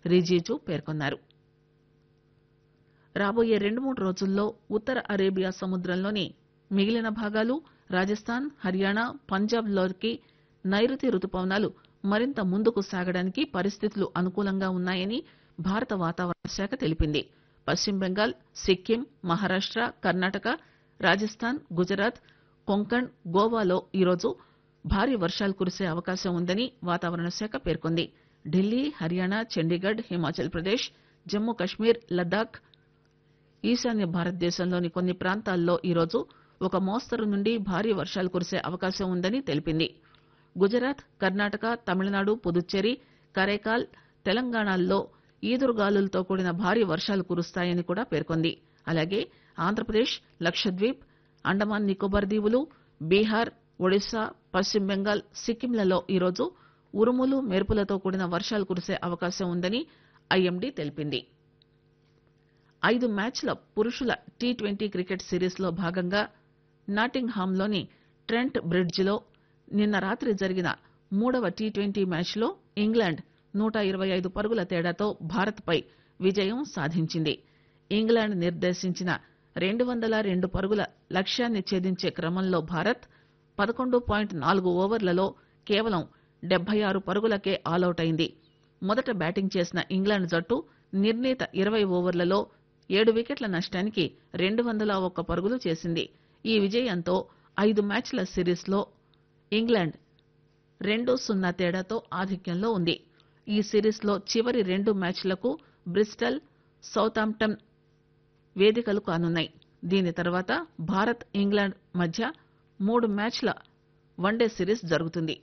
రిజిజు పేర్కొన్నారు రాబోయే రెండు మూడు రోజుల్లో ఉత్తర అరేబియా సముద్రంలోని మిగిలిన భాగాలు రాజస్థాన్ హర్యానా పంజాబ్ లోకి నైరుతి రుతుపవనాలు మరింత ముందుకు సాగడానికి పరిస్థితులు అనుకూలంగా ఉన్నాయని భారత వాతావరణ శాఖ తెలిపింది పశ్చిమ బెంగాల్ సిక్కిం మహారాష్ట కర్ణాటక రాజస్థాన్ గుజరాత్ కొంకణ్ గోవాలో ఈరోజు భారీ వర్షాలు కురిసే అవకాశం ఉందని వాతావరణ శాఖ పేర్కొంది ఢిల్లీ హర్యానా చండీగఢ్ హిమాచల్ ప్రదేశ్ జమ్మూ కశ్మీర్ లద్దాఖ్ ఈశాన్య భారతదేశంలోని కొన్ని ప్రాంతాల్లో ఈరోజు ఒక మోస్తరు నుండి భారీ వర్షాలు కురిసే అవకాశం ఉందని తెలిపింది గుజరాత్ కర్ణాటక తమిళనాడు పుదుచ్చేరి కరైకాల్ తెలంగాణల్లో ఈదురుగాలులతో కూడిన భారీ వర్షాలు కురుస్తాయని కూడా పేర్కొంది అలాగే ఆంధ్రప్రదేశ్ లక్షద్వీప్ అండమాన్ నికోబార్ దీవులు బీహార్ ఒడిశా పశ్చిమ బెంగాల్ సిక్కింలలో ఈరోజు ఉరుములు మెరుపులతో కూడిన వర్షాలు కురిసే అవకాశం ఉందని ఐఎండీ తెలిపింది ఐదు మ్యాచ్ల పురుషుల టీ ట్వంటీ క్రికెట్ సిరీస్ లో భాగంగా నాటింగ్ హామ్లోని ట్రెంట్ బ్రిడ్జిలో నిన్న రాత్రి జరిగిన మూడవ టీ ట్వంటీ మ్యాచ్లో ఇంగ్లాండ్ నూట ఇరవై ఐదు పరుగుల తేడాతో భారత్పై విజయం సాధించింది ఇంగ్లాండ్ నిర్దేశించిన రెండు వందల రెండు పరుగుల లక్ష్యాన్ని ఛేదించే క్రమంలో భారత్ పదకొండు పాయింట్ నాలుగు ఓవర్లలో కేవలం డెబ్బై ఆరు పరుగులకే ఆలౌట్ అయింది మొదట బ్యాటింగ్ చేసిన ఇంగ్లాండ్ జట్టు నిర్ణీత ఇరవై ఓవర్లలో ఏడు వికెట్ల నష్టానికి రెండు వందల ఒక్క పరుగులు చేసింది ఈ విజయంతో ఐదు మ్యాచ్ల సిరీస్ లో ఇంగ్లాండ్ రెండు సున్నా తేడాతో ఆధిక్యంలో ఉంది ఈ సిరీస్ లో చివరి రెండు మ్యాచ్లకు బ్రిస్టల్ సౌతాంప్టన్ వేదికలు కానున్నాయి దీని తర్వాత భారత్ ఇంగ్లాండ్ మధ్య మూడు మ్యాచ్ల వన్డే సిరీస్ జరుగుతుంది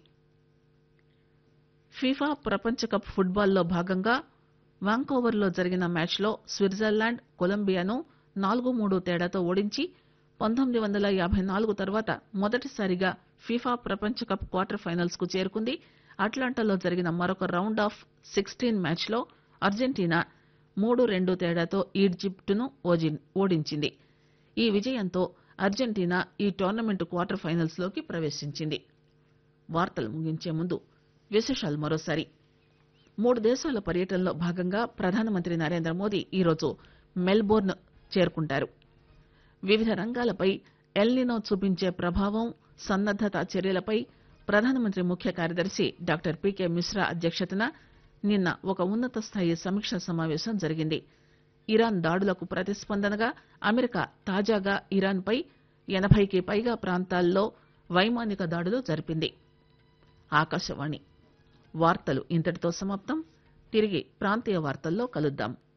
ఫీఫా ప్రపంచ కప్ ఫుట్బాల్లో భాగంగా వాంకోవర్లో జరిగిన మ్యాచ్లో స్విట్జర్లాండ్ కొలంబియాను నాలుగు మూడు తేడాతో ఓడించి పంతొమ్మిది వందల యాభై నాలుగు తర్వాత మొదటిసారిగా ఫీఫా ప్రపంచ కప్ క్వార్టర్ ఫైనల్స్ కు చేరుకుంది అట్లాంటాలో జరిగిన మరొక రౌండ్ ఆఫ్ సిక్స్టీన్ మ్యాచ్లో అర్జెంటీనా మూడు రెండు తేడాతో ఈజిప్టును ఓడించింది ఈ విజయంతో అర్జెంటీనా ఈ టోర్నమెంట్ క్వార్టర్ ఫైనల్స్ లోకి ప్రవేశించింది వార్తలు ముగించే ముందు విశేషాలు మరోసారి మూడు దేశాల పర్యటనలో భాగంగా ప్రధానమంత్రి నరేంద్ర మోదీ ఈరోజు మెల్బోర్న్ చేరుకుంటారు వివిధ రంగాలపై ఎల్నినో చూపించే ప్రభావం సన్నద్దత చర్యలపై ప్రధానమంత్రి ముఖ్య కార్యదర్శి డాక్టర్ పీకే మిశ్రా అధ్యక్షతన నిన్న ఒక ఉన్నత స్థాయి సమీక్ష సమావేశం జరిగింది ఇరాన్ దాడులకు ప్రతిస్పందనగా అమెరికా తాజాగా ఇరాన్ పై ఎనభైకి పైగా ప్రాంతాల్లో వైమానిక దాడులు జరిపింది ఆకాశవాణి వార్తలు ఇంతటితో సమాప్తం తిరిగి ప్రాంతీయ వార్తల్లో కలుద్దాం